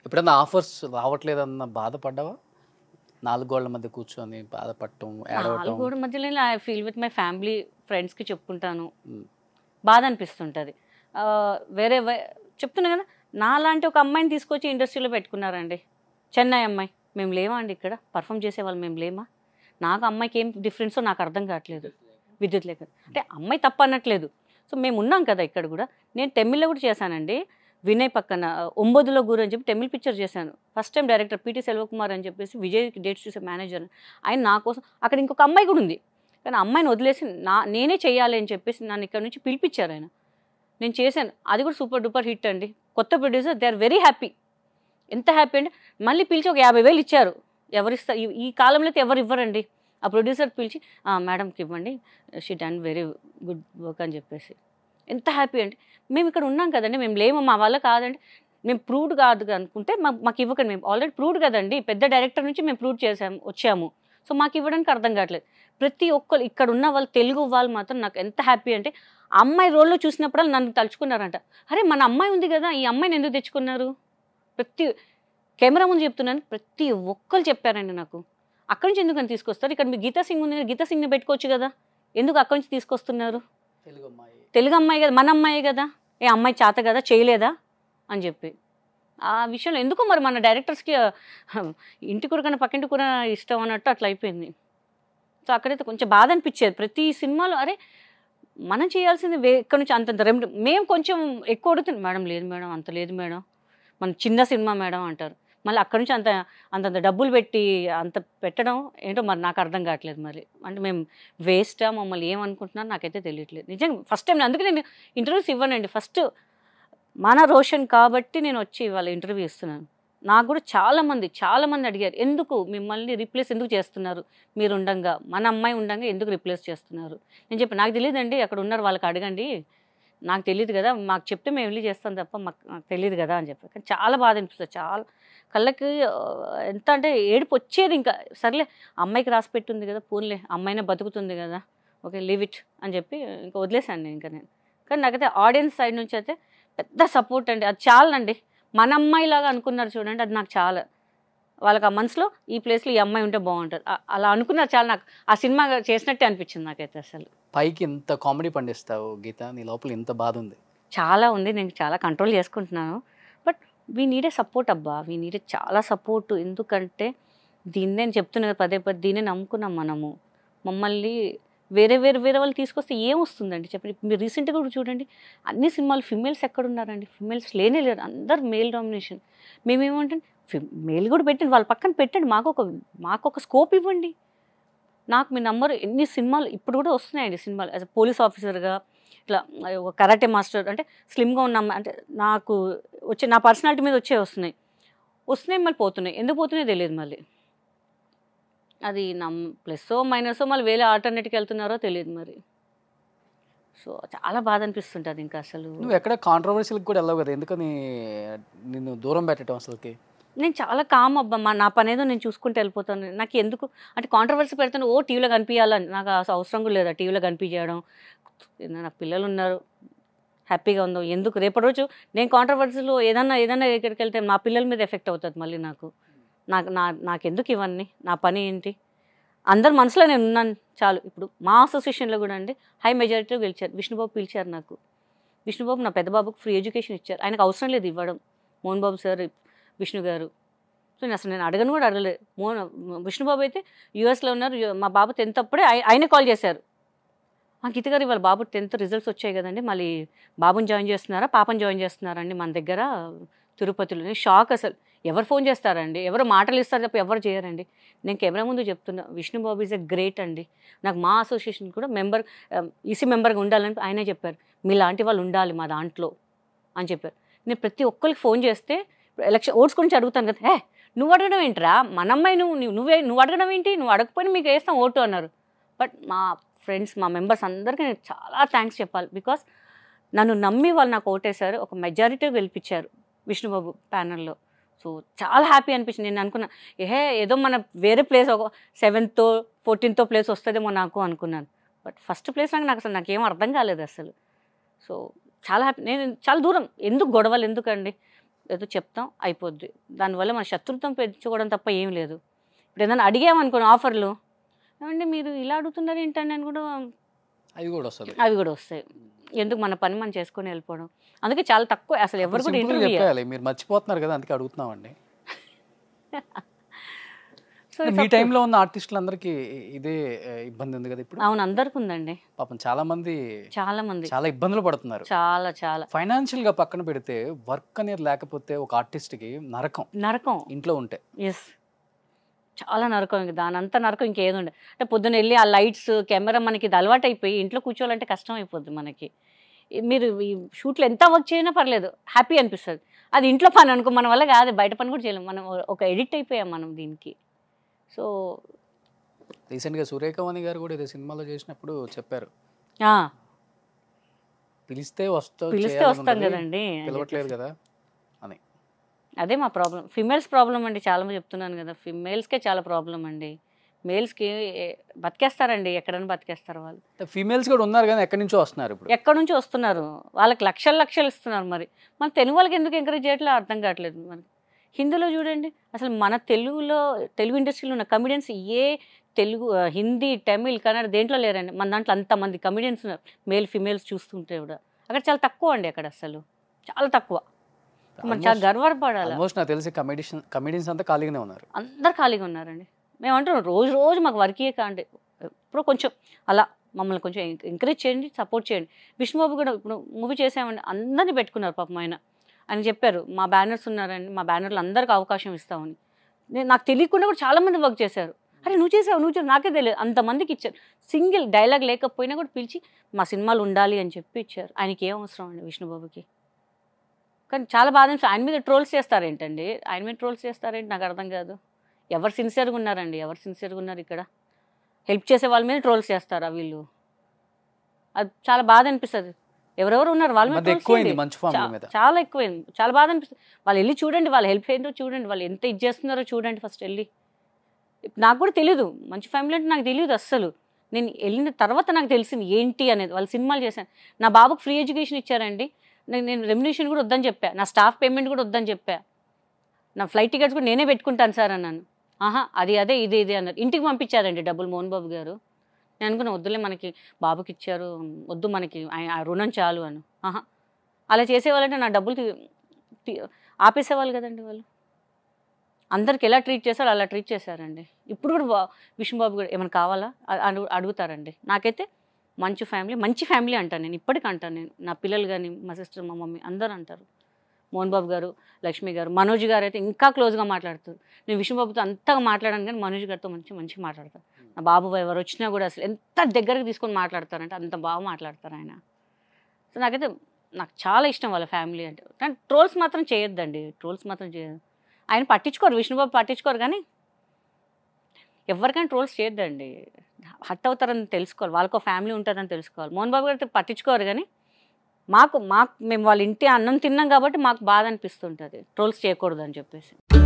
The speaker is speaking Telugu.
ఎప్పుడన్నా ఆఫర్స్ రావట్లేదన్న బాధపడ్డావా నాలుగు గోళ్ల మధ్య కూర్చొని బాధపడటం ఏడవటం నాలుగు గోడ మధ్యలో I feel with my family ఫ్రెండ్స్కి చెప్పుకుంటాను ఉమ్. బాధ అనిపిస్తుంటుంది ఆ, వేరే వే- చెప్తున్నా కదా నాలాంటి ఒక అమ్మాయిని తీసుకొచ్చి ఇండస్ట్రీలో పెట్టుకున్నారండి చెన్నై అమ్మాయి మేము లేమా అండి ఇక్కడ పర్ఫామ్ చేసేవాళ్ళు మేము లేమా నాకు అమ్మాయికి ఏం డిఫరెన్సో నాకు అర్థం కావట్లేదు విద్యుత్ లేక అంటే అమ్మాయి తప్ప అనట్లేదు సో మేము ఉన్నాం కదా ఇక్కడ కూడా నేను తమిళ్లో కూడా చేశానండి వినయ్ పక్కన ఒంబదులో గురు అని చెప్పి తమిళ్ పిక్చర్ చేశాను first time director PT Selvakumar అని చెప్పేసి విజయ్ డేట్స్ చూసే మేనేజర్ ఆయన నా కోసం అక్కడ ఇంకొక అమ్మాయి కూడా ఉంది కానీ ఆ అమ్మాయిని వదిలేసి నా నేనే చేయాలి అని చెప్పేసి నన్ను ఇక్కడ నుంచి పిలిపించారు ఆయన నేను చేశాను అది కూడా సూపర్ డూపర్ హిట్ అండి కొత్త producer they are very happy ఎంత హ్యాపీ అంటే మళ్ళీ పిలిచి ఒక యాభై వేలు ఇచ్చారు ఎవరిస్తారు ఈ- ఈ కాలంలో అయితే ఎవరు ఇవ్వరండి ఆ ప్రొడ్యూసర్ పిలిచి "ఆ, మేడంకి ఇవ్వండి she done very good work అని చెప్పేసి ఎంత హ్యాపీ అంటే మేము ఇక్కడ ఉన్నాం కదండి మేము లేము మా వల్ల కాదండి మేము ప్రూవ్డ్ కాదు అనుకుంటే మా మాకు ఇవ్వకండి మేము ఆల్రెడీ ప్రూవ్డ్ కదండి పెద్ద డైరెక్టర్ నుంచి మేము ప్రూవ్ చేసాము వచ్చాము సో మాకు ఇవ్వడానికి అర్థం కావట్లేదు ప్రతి ఒక్కరు ఇక్కడ ఉన్న వాళ్ళు తెలుగు వాళ్ళు మాత్రం నాకు ఎంత హ్యాపీ అంటే ఆ అమ్మాయి రోల్లో చూసినప్పుడు నన్ను తలుచుకున్నారంట అరే మన అమ్మాయి ఉంది కదా ఈ అమ్మాయిని ఎందుకు తెచ్చుకున్నారు ప్రతి కెమెరా ముందు చెప్తున్నాను ప్రతి ఒక్కరు చెప్పారండి నాకు అక్కడి నుంచి ఎందుకు అని తీసుకొస్తారు ఇక్కడ మీ గీతా సింగ్ ఉంది కదా, గీతా సింగ్ని పెట్టుకోవచ్చు కదా ఎందుకు అక్కడి నుంచి తీసుకొస్తున్నారు తెలుగు అమ్మాయి తెలుగు అమ్మాయి కదా మన అమ్మాయి కదా ఏ అమ్మాయి చేత కదా చేయలేదా అని చెప్పి ఆ విషయంలో ఎందుకో మరి మన డైరెక్టర్స్కి ఇంటి కూర కన్నా పక్కింటి కూర ఇష్టం అన్నట్టు అట్లా అయిపోయింది సో అక్కడైతే కొంచెం బాధ అనిపించేది ప్రతి సినిమాలో అరే మనం చేయాల్సింది వే ఇక్కడ నుంచి అంతంత రెమెడీ మేము కొంచెం ఎక్కువ అడుగుతుంది మేడం లేదు మేడం అంత లేదు మేడం మన చిన్న సినిమా మేడం అంటారు మళ్ళీ అక్కడి నుంచి అంత అంతంత డబ్బులు పెట్టి అంత పెట్టడం ఏంటో మరి నాకు అర్థం కావట్లేదు మరి అంటే మేము వేస్టా మమ్మల్ని ఏమనుకుంటున్నారో నాకైతే తెలియట్లేదు నిజంగా ఫస్ట్ టైం అందుకే నేను ఇంటర్వ్యూస్ ఇవ్వనండి ఫస్ట్ మన రోషన్ కాబట్టి నేను వచ్చి ఇవాళ ఇంటర్వ్యూ ఇస్తున్నాను నాకు కూడా చాలామంది చాలామంది అడిగారు ఎందుకు మిమ్మల్ని రీప్లేస్ ఎందుకు చేస్తున్నారు మీరు ఉండంగా మన అమ్మాయి ఉండంగా ఎందుకు రీప్లేస్ చేస్తున్నారు నేను చెప్పి నాకు తెలియదండి అక్కడ ఉన్నారు వాళ్ళకి అడగండి నాకు తెలియదు కదా మాకు చెప్తే మేము వెళ్ళి చేస్తాం తప్ప మాకు నాకు తెలియదు కదా అని చెప్పి కానీ చాలా బాధ అనిపిస్తుంది చాలా కళ్ళకి ఆ, ఎంత అంటే ఏడుపు వచ్చేది ఇంకా సర్లే అమ్మాయికి రాసి పెట్టుంది కదా పోన్లే అమ్మాయినే బతుకుతుంది కదా ఓకే లీవ్ ఇట్ అని చెప్పి ఇంకా వదిలేశాను నేను ఇంకా నేను కానీ నాకైతే ఆడియన్స్ సైడ్ నుంచి అయితే పెద్ద సపోర్ట్ అండి అది చాలండి మన అమ్మాయిలాగా అనుకున్నారు చూడండి అది నాకు చాలా వాళ్ళకి ఆ మనసులో ఈ ప్లేస్లో ఈ అమ్మాయి ఉంటే బాగుంటుంది ఆ- అలా అనుకున్నారు చాలా నాకు ఆ సినిమా చేసినట్టే అనిపించింది నాకైతే అసలు పైకి ఇంత కామెడీ పండిస్తావు గీత నీ లోపల ఇంత బాధ ఉంది చాలా ఉంది నేను చాలా కంట్రోల్ చేసుకుంటున్నాను బట్ వీ నీడే సపోర్ట్ అబ్బా వీ నీడే చాలా సపోర్ట్ ఎందుకంటే దీన్ని నేను చెప్తున్నా కదా పదే పదే దీన్నే నమ్ముకున్నాం మనము మమ్మల్ని వేరే వేరే వేరే వాళ్ళు తీసుకొస్తే ఏం వస్తుందండి చెప్పండి మీరు రీసెంట్గా కూడా చూడండి అన్ని సినిమాలు ఫిమేల్స్ ఎక్కడ ఉన్నారండి ఫిమేల్స్ లేనే లేరు అందరు మేల్ డామినేషన్ మేమేమంటే మేల్ కూడా పెట్టండి వాళ్ళ పక్కన పెట్టండి మాకు ఒక మాకు ఒక స్కోప్ ఇవ్వండి నాకు మీ నంబర్ ఎన్ని సినిమాలు ఇప్పుడు కూడా వస్తున్నాయండి సినిమాలు యాజ్ పోలీస్ ఆఫీసర్గా ఇట్లా ఒక కరాటే మాస్టర్ అంటే స్లిమ్గా ఉన్న అమ్మాయి అంటే నాకు వచ్చే నా పర్సనాలిటీ మీద వచ్చే వస్తున్నాయి వస్తున్నాయి మళ్ళీ పోతున్నాయి ఎందుకు పోతున్నాయో తెలియదు మళ్ళీ అది నమ్ ప్లస్ మైనస్ మళ్ళీ వేరే ఆల్టర్నేట్కి వెళ్తున్నారో తెలియదు మరి సో చాలా బాధ అనిపిస్తుంటుంది ఇంకా అసలు నువ్వు ఎక్కడ కాంట్రవర్సీలకు కూడా వెళ్ళవు కదా ఎందుకని నిన్ను దూరం పెట్టడం అసలుకి నేను చాలా కామ్ అబ్బా మా నా పని ఏదో నేను చూసుకుంటూ వెళ్ళిపోతాను నాకు ఎందుకు అంటే కాంట్రవర్సీ పెడతాను ఓ టీవీలో కనిపించాలని నాకు అసలు అవసరం కూడా లేదా టీవీలో కనిపించడం నాకు పిల్లలు ఉన్నారు హ్యాపీగా ఉందో ఎందుకు రేపటి రోజు నేను కాంట్రవర్సీలో ఏదన్నా ఏదన్నా ఎక్కడికి వెళ్తే మా పిల్లల మీద ఎఫెక్ట్ అవుతుంది మళ్ళీ నాకు నాకు నా నాకెందుకు ఇవన్నీ నా పని ఏంటి అందరి మనసులో నేను ఉన్నాను చాలు ఇప్పుడు మా అసోసియేషన్లో కూడా అండి హై మెజారిటీలో గెలిచారు విష్ణుబాబు పిలిచారు నాకు విష్ణుబాబు నా పెద్ద బాబుకు ఫ్రీ ఎడ్యుకేషన్ ఇచ్చారు ఆయనకు అవసరం లేదు ఇవ్వడం మోహన్ బాబు సార్ విష్ణు గారు సో నేను అసలు నేను అడగను కూడా అడగలేదు మోహన్ విష్ణుబాబు అయితే యూఎస్లో ఉన్నారు యు- మా బాబు టెన్త్ అప్పుడే ఆయ- ఆయనే కాల్ చేశారు ఆ గీత గారు ఇవాళ బాబు టెన్త్ రిజల్ట్స్ వచ్చాయి కదండి మళ్ళీ బాబుని జాయిన్ చేస్తున్నారా పాపని జాయిన్ చేస్తున్నారండి మన దగ్గర తిరుపతిలో నేను షాక్ అసలు ఎవరు ఫోన్ చేస్తారండి ఎవరు మాటలు ఇస్తారు తప్ప ఎవరు చేయరండి నేను కెమెరా ముందు చెప్తున్నా విష్ణుబాబు ఈజ్ ఎ గ్రేట్ అండి నాకు మా అసోసియేషన్ కూడా మెంబర్ ఈసీ మెంబర్గా ఉండాలని ఆయనే చెప్పారు మీలాంటి వాళ్ళు ఉండాలి మా దాంట్లో అని చెప్పారు నేను ప్రతి ఒక్కరికి ఫోన్ చేస్తే ఎలక్షన్ ఓట్స్ గురించి అడుగుతాను కదా ఏ నువ్వు అడగడం ఏంట్రా మన అమ్మాయి నువ్వు నువ్వు- నువ్వే నువ్వు అడగడం ఏంటి నువ్వు అడగకపోయినా మీకు వేస్తాం ఓటు అన్నారు బట్ మా ఫ్రెండ్స్ మా మెంబర్స్ అందరికీ నేను చాలా థ్యాంక్స్ చెప్పాలి బికాస్ నన్ను నమ్మి వాళ్ళు నాకు ఓటేశారు ఒక మెజారిటీ గెలిపించారు విష్ణుబాబు ప్యానల్లో సో చాలా హ్యాపీ అనిపించింది నేను అనుకున్నా ఏహే ఏదో మన వేరే ప్లేస్ ఒక సెవెంత్తో ఫోర్టీన్తో ప్లేస్ వస్తుందేమో నాకు అనుకున్నాను బట్ ఫస్ట్ ప్లేస్ నాకు నాకు అసలు నాకేం అర్థం కాలేదు అసలు సో చాలా హ్యాపీ నేను చాలా దూరం ఎందుకు గొడవలు ఎందుకండి ఏదో చెప్తాం అయిపోద్ది దానివల్ల మన శత్రుత్వం పెంచుకోవడం తప్ప ఏం లేదు ఇప్పుడు ఏదైనా అడిగామనుకోండి ఆఫర్లు ఏమంటే మీరు ఇలా అడుగుతున్నారు ఏంటండి అని కూడా అవి కూడా వస్తుంది అవి కూడా వస్తాయి ఎందుకు మన పని మనం చేసుకొని వెళ్ళిపోవడం అందుకే చాలా తక్కువ అసలు ఎవరు కూడా ఇంటర్వ్యూ చెప్పాలి మీరు మర్చిపోతున్నారు కదా అందుకే అడుగుతున్నామండి సో మీ టైంలో ఉన్న ఆర్టిస్టులందరికీ ఇదే ఆ, ఇబ్బంది ఉంది కదా ఇప్పుడు అవును అందరికి ఉందండి పాపం చాలా మంది చాలా మంది చాలా ఇబ్బందులు పడుతున్నారు చాలా చాలా ఫైనాన్షియల్ గా పక్కన పెడితే వర్క్ అనేది లేకపోతే ఒక ఆర్టిస్ట్ కి నరకం నరకం ఇంట్లో ఉంటే ఎస్ చాలా నరకం ఇంక దాని అంతా నరకం ఇంకేది ఉండే అంటే పొద్దున్న వెళ్ళి ఆ లైట్స్ కెమెరా మనకి ఇది అలవాటు అయిపోయి ఇంట్లో కూర్చోవాలంటే కష్టం అయిపోద్ది మనకి ఈ- మీరు ఈ షూట్లో ఎంత వర్క్ చేసినా పర్లేదు హ్యాపీ అనిపిస్తుంది అది ఇంట్లో పని అనుకో మన వల్ల కాదు బయట పని కూడా చేయలేం మనం ఒక ఎడిక్ట్ అయిపోయాం మనం దీనికి సో రీసెంట్ గా సూర్యకవాణి గారు కూడా ఏదో సినిమాలో చేసినప్పుడు చెప్పారు ఆ, పిలిస్తే వస్తా పిలిస్తే వస్తాం కదండి అని పిలవట్లేదు చెప్పేసి. కదా అని అదే మా ప్రాబ్లం ఫిమేల్స్ ప్రాబ్లం అండి చాలా మంది చెప్తున్నాను కదా ఫిమేల్స్కే చాలా ప్రాబ్లం అండి మేల్స్కి బతికేస్తారండి ఎక్కడైనా బతికేస్తారు వాళ్ళు ఫీమేల్స్ కూడా ఉన్నారు కానీ ఎక్కడి నుంచో వస్తున్నారు ఇప్పుడు ఎక్కడి నుంచి వస్తున్నారు వాళ్ళకి లక్షలు లక్షలు ఇస్తున్నారు మరి మన తెలుగు వాళ్ళకి ఎందుకు ఎంకరేజ్ చేయట్లేదు అర్థం కావట్లేదు మరి హిందీలో చూడండి అసలు మన తెలుగులో తెలుగు ఇండస్ట్రీలో ఉన్న కమిడియన్స్ ఏ తెలుగు ఆ, హిందీ తమిళ్ కన్నడ దేంట్లో లేరండి మన దాంట్లో అంతమంది కమిడియన్స్ ఉన్నారు మేల్ ఫిమేల్స్ చూస్తుంటే కూడా అక్కడ చాలా తక్కువ అండి అక్కడ అసలు చాలా తక్కువ మనం చాలా గర్వపడాలి ఆల్మోస్ట్ నాకు తెలిసి కమెడిషన్ కమెడియన్స్ అంతా ఖాళీగానే ఉన్నారు అందరు ఖాళీగా ఉన్నారండి మేము అంటున్నాం రోజు రోజు మాకు వర్క్ కాండి ఇప్పుడు కొంచెం అలా మమ్మల్ని కొంచెం ఎంకరేజ్ చేయండి సపోర్ట్ చేయండి విష్ణుబాబు కూడా ఇప్పుడు మూవీ చేసామండి అందరినీ పెట్టుకున్నారు పాపం ఆయన ఆయన చెప్పారు మా బ్యానర్స్ ఉన్నారండి మా బ్యానర్లు అందరికి అవకాశం ఇస్తామని నేను నాకు తెలియకుండా కూడా చాలా మంది వర్క్ చేశారు అరే నువ్వు చేసావు నువ్వు చేసావు నాకే తెలియదు అంతమందికి ఇచ్చారు సింగిల్ డైలాగ్ లేకపోయినా కూడా పిలిచి మా సినిమాలు ఉండాలి అని చెప్పి ఇచ్చారు ఆయనకి ఏం అవసరం అండి విష్ణుబాబుకి కానీ చాలా బాధ అనిపిస్తుంది. ఆయన మీద ట్రోల్స్ చేస్తారేంటండి ఆయన మీద ట్రోల్స్ చేస్తారేంటి నాకు అర్థం కాదు ఎవరు సిన్సియర్గా ఉన్నారండి ఎవరు సిన్సియర్గా ఉన్నారు ఇక్కడ హెల్ప్ చేసే వాళ్ళ మీద ట్రోల్స్ చేస్తారా వీళ్ళు అది చాలా బాధ అనిపిస్తుంది ఎవరెవరు ఉన్నారు వాళ్ళ మీద మధ్య trolls ఎక్కువైంది చేయండి. మంచు ఫ్యామిలీ చా- మీద చాలా ఎక్కువైంది చాలా బాధ అనిపిస్తుంది వాళ్ళు వెళ్ళి చూడండి వాళ్ళు హెల్ప్ ఏంటో చూడండి వాళ్ళు ఎంత ఇది చేస్తున్నారో చూడండి ఫస్ట్ వెళ్ళి నాకు కూడా తెలియదు మంచి ఫ్యామిలీ అంటే నాకు తెలియదు అస్సలు నేను వెళ్ళిన తర్వాత నాకు తెలిసింది ఏంటి అనేది వాళ్ళు సినిమాలు చేశాను నా బాబుకు ఫ్రీ ఎడ్యుకేషన్ ఇచ్చారండి నేను నేను రెమ్యునేషన్ కూడా వద్దని చెప్పా నా స్టాఫ్ పేమెంట్ కూడా వద్దని చెప్పా నా ఫ్లైట్ టికెట్స్ కూడా నేనే పెట్టుకుంటాను సార్ అన్నాను ఆహా అది అదే ఇది ఇది అన్నారు ఇంటికి పంపించారండి డబ్బులు మోహన్ బాబు గారు నేను అనుకున్నా వద్దులే మనకి బాబుకి ఇచ్చారు వద్దు మనకి ఆయన ఆ రుణం చాలు అని ఆహా అలా చేసేవాళ్ళంటే నా డబ్బులు తీ- తీ- ఆపేసేవాళ్ళు కదండి వాళ్ళు అందరికి ఎలా ట్రీట్ చేశారో అలా ట్రీట్ చేశారండి ఇప్పుడు కూడా బా- విష్ణుబాబు కూడా ఏమైనా కావాలా అ- అడుగు అడుగుతారండి నాకైతే మంచి ఫ్యామిలీ మంచి ఫ్యామిలీ అంటాను నేను ఇప్పటికీ అంటాను నేను నా పిల్లలు కానీ మా సిస్టర్ మా మమ్మీ అందరూ అంటారు మోహన్ బాబు గారు లక్ష్మి గారు మనోజ్ గారు అయితే ఇంకా క్లోజ్గా మాట్లాడుతారు నేను విష్ణుబాబుతో అంతగా మాట్లాడాను కానీ మనోజ్ గారితో మంచి మంచిగా మాట్లాడతాను నా బాబు ఎవరు వచ్చినా కూడా అసలు ఎంత దగ్గరకు తీసుకొని మాట్లాడతారంటే అంత బాగా మాట్లాడతారు ఆయన సో నాకైతే నాకు చాలా ఇష్టం వాళ్ళ ఫ్యామిలీ అంటే కానీ ట్రోల్స్ మాత్రం చేయొద్దండి ట్రోల్స్ మాత్రం చేయదు ఆయన పట్టించుకోరు విష్ణుబాబు పట్టించుకోరు కానీ ఎవరికైనా ట్రోల్స్ చేయొద్దండి హట్ అవుతారని తెలుసుకోవాలి వాళ్ళకు ఫ్యామిలీ ఉంటుందని తెలుసుకోవాలి మోహన్ బాబు గారు పట్టించుకోరు కానీ మాకు మాకు మేము వాళ్ళ ఇంటి అన్నం తిన్నాం కాబట్టి మాకు బాధ అనిపిస్తుంటుంది ట్రోల్స్ చేయకూడదు అని చెప్పేసి